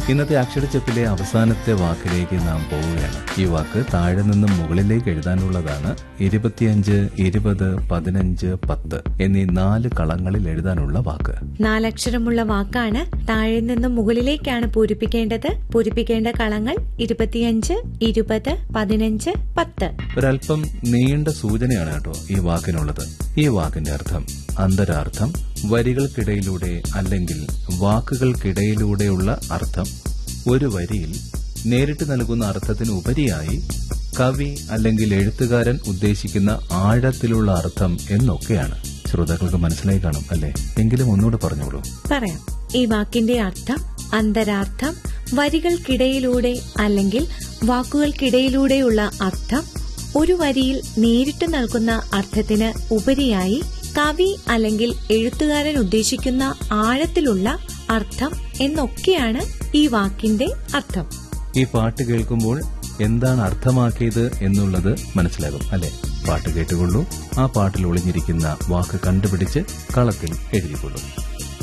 ഇന്നത്തെ അക്ഷരച്ചപ്പിലെ അവസാനത്തെ വാക്കിലേക്ക് നാം പോവുകയാണ് ഈ വാക്ക് താഴെ നിന്നും മുകളിലേക്ക് എഴുതാനുള്ളതാണ് ഇരുപത്തിയഞ്ച് ഇരുപത് പതിനഞ്ച് പത്ത് എന്നീ നാല് കളങ്ങളിൽ എഴുതാനുള്ള വാക്ക് നാലക്ഷരമുള്ള വാക്കാണ് താഴെ നിന്നും മുകളിലേക്കാണ് പൂരിപ്പിക്കേണ്ടത് പൂരിപ്പിക്കേണ്ട കളങ്ങൾ ഇരുപത്തിയഞ്ച് ഇരുപത് പതിനഞ്ച് പത്ത് ഒരല്പം നീണ്ട സൂചനയാണ് കേട്ടോ ഈ വാക്കിനുള്ളത് ഈ വാക്കിന്റെ അർത്ഥം അന്തരാർത്ഥം വരികൾക്കിടയിലൂടെ അല്ലെങ്കിൽ വാക്കുകൾക്കിടയിലൂടെയുള്ള അർത്ഥം ഒരു വരിയിൽ നേരിട്ട് നൽകുന്ന അർത്ഥത്തിന് ഉപരിയായി കവി അല്ലെങ്കിൽ എഴുത്തുകാരൻ ഉദ്ദേശിക്കുന്ന ആഴത്തിലുള്ള അർത്ഥം എന്നൊക്കെയാണ് ശ്രോതാക്കൾക്ക് മനസ്സിലായി കാണും അല്ലേ എങ്കിലും ഒന്നുകൂടെ പറഞ്ഞോളൂ പറയാം ഈ വാക്കിന്റെ അർത്ഥം അന്തരാർത്ഥം വരികൾക്കിടയിലൂടെ അല്ലെങ്കിൽ വാക്കുകൾക്കിടയിലൂടെയുള്ള അർത്ഥം ഒരു വരിയിൽ നേരിട്ട് നൽകുന്ന അർത്ഥത്തിന് ഉപരിയായി കവി അല്ലെങ്കിൽ എഴുത്തുകാരൻ ഉദ്ദേശിക്കുന്ന ആഴത്തിലുള്ള അർത്ഥം എന്നൊക്കെയാണ് ഈ വാക്കിന്റെ അർത്ഥം ഈ പാട്ട് കേൾക്കുമ്പോൾ എന്താണ് അർത്ഥമാക്കിയത് എന്നുള്ളത് മനസ്സിലാകും അല്ലെ പാട്ട് കേട്ടുകൊള്ളൂ ആ പാട്ടിൽ ഒളിഞ്ഞിരിക്കുന്ന വാക്ക് കണ്ടുപിടിച്ച് കളത്തിൽ എഴുതിക്കൊള്ളൂ